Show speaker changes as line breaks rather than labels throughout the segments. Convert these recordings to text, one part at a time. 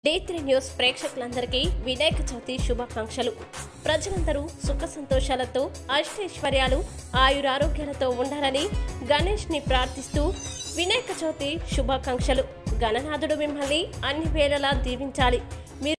day three news ప్రేక్షకులందరికీ వినాయక చవితి శుభాకాంక్షలు ప్రజలందరూ సుఖ సంతోషాలతో అష్టైశ్వర్యాలు ఆయురారోగ్యాలతో ఉండాలని గణేష్ ని ప్రార్థిస్తూ వినాయక చవితి శుభాకాంక్షలు గణనాథుడు మిమ్మల్ని అన్ని వేళలా దీవించాలి మీరు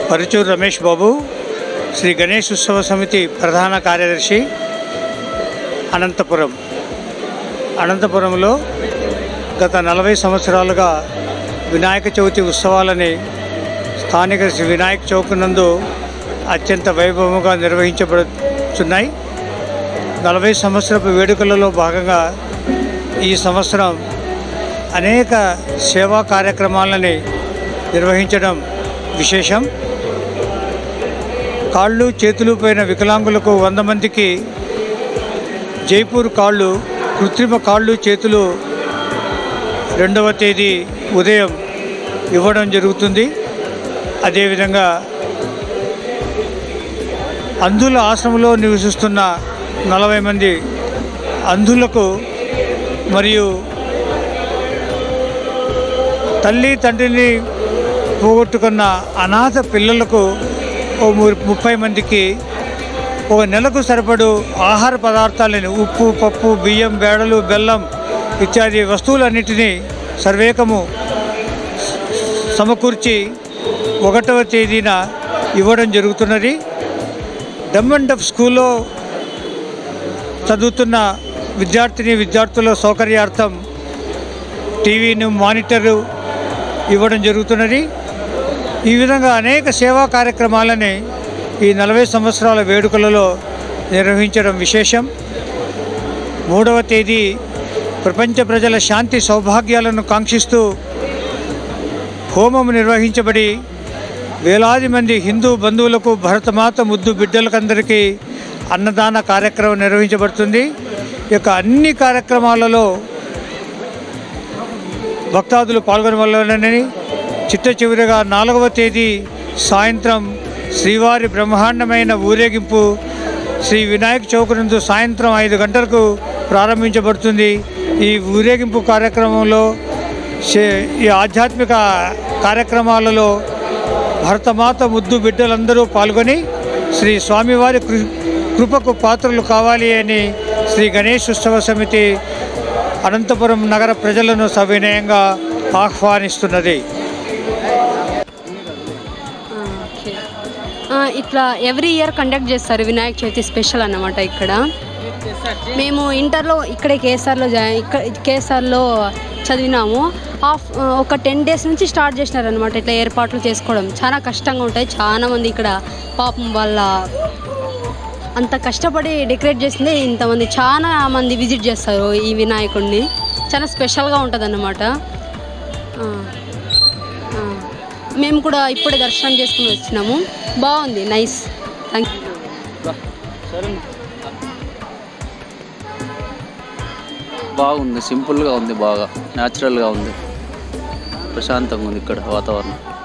పరుచూరు రమేష్ బాబు శ్రీ గణేష్ ఉత్సవ సమితి ప్రధాన కార్యదర్శి అనంతపురం అనంతపురంలో గత నలభై సంవత్సరాలుగా వినాయక చవితి ఉత్సవాలని స్థానిక శ్రీ వినాయక చౌక్ నందు అత్యంత వైభవంగా నిర్వహించబడుతున్నాయి నలభై సంవత్సరపు వేడుకలలో భాగంగా ఈ సంవత్సరం అనేక సేవా కార్యక్రమాలని నిర్వహించడం విశేషం కాళ్ళు చేతులు పోయిన వికలాంగులకు వంద మందికి జైపూర్ కాళ్ళు కృత్రిమ కాళ్ళు చేతులు రెండవ తేదీ ఉదయం ఇవ్వడం జరుగుతుంది అదేవిధంగా అంధుల ఆశ్రమంలో నివసిస్తున్న నలభై మంది అంధులకు మరియు తల్లి తండ్రిని పోగొట్టుకున్న అనాథ పిల్లలకు ఓ ము- ముప్పై మందికి ఒక నెలకు సరిపడు ఆహార పదార్థాలని ఉప్పు పప్పు బియ్యం బేడలు బెల్లం ఇత్యాది వస్తువులన్నిటినీ సర్వేకము సమకూర్చి ఒకటవ తేదీన ఇవ్వడం జరుగుతున్నది డమ్ అండ్ డఫ్ స్కూల్లో చదువుతున్న విద్యార్థిని విద్యార్థుల సౌకర్యార్థం టీవీని మానిటరు ఇవ్వడం జరుగుతున్నది ఈ విధంగా అనేక సేవా కార్యక్రమాలని ఈ నలభై సంవత్సరాల వేడుకలలో నిర్వహించడం విశేషం మూడవ తేదీ ప్రపంచ ప్రజల శాంతి సౌభాగ్యాలను కాంక్షిస్తూ హోమం నిర్వహించబడి వేలాది మంది హిందూ బంధువులకు భరతమాత ముద్దు బిడ్డలకందరికీ అన్నదాన కార్యక్రమం నిర్వహించబడుతుంది ఈ యొక్క అన్ని కార్యక్రమాలలో భక్తాదులు పాల్గొనవలనని చిట్ట చివరిగా నాలుగవ తేదీ సాయంత్రం శ్రీవారి బ్రహ్మాండమైన ఊరేగింపు శ్రీ వినాయక చౌక్ నందు సాయంత్రం ఐదు గంటలకు ప్రారంభించబడుతుంది ఈ ఊరేగింపు కార్యక్రమంలో శే- ఈ ఆధ్యాత్మిక కార్యక్రమాలలో భరతమాత ముద్దు బిడ్డలందరూ పాల్గొని శ్రీ స్వామివారి కృ- కృపకు పాత్రలు కావాలి అని శ్రీ గణేష్ ఉత్సవ సమితి అనంతపురం నగర ప్రజలను సవినయంగా ఆహ్వానిస్తున్నది
ఓకే ఆ, ఇట్లా ఎవ్రీ ఇయర్ కండక్ట్ చేస్తారు వినాయక చవితి స్పెషల్ అన్నమాట ఇక్కడ మేము ఇంటర్లో ఇక్కడే కేఎస్ఆర్లో జాయిన్ ఇక్కడ కేఎస్ఆర్లో చదివినాము ఆఫ్ ఒక టెన్ డేస్ నుంచి స్టార్ట్ చేసినారనమాట ఇట్లా ఏర్పాట్లు చేసుకోవడం చాలా కష్టంగా ఉంటాయి చాలా మంది ఇక్కడ పాపం వాళ్ళ అంత కష్టపడి డెకరేట్ చేసింది ఇంతమంది చాలా మంది విజిట్ చేస్తారు ఈ వినాయకుడిని చాలా స్పెషల్గా ఉంటుంది అన్నమాట మేము కూడా ఇప్పుడే దర్శనం చేసుకుని వచ్చినాము బాగుంది నైస్ థ్యాంక్ యూ
బాగుంది సింపుల్గా ఉంది బాగా న్యాచురల్గా ఉంది ప్రశాంతంగా ఉంది ఇక్కడ వాతావరణం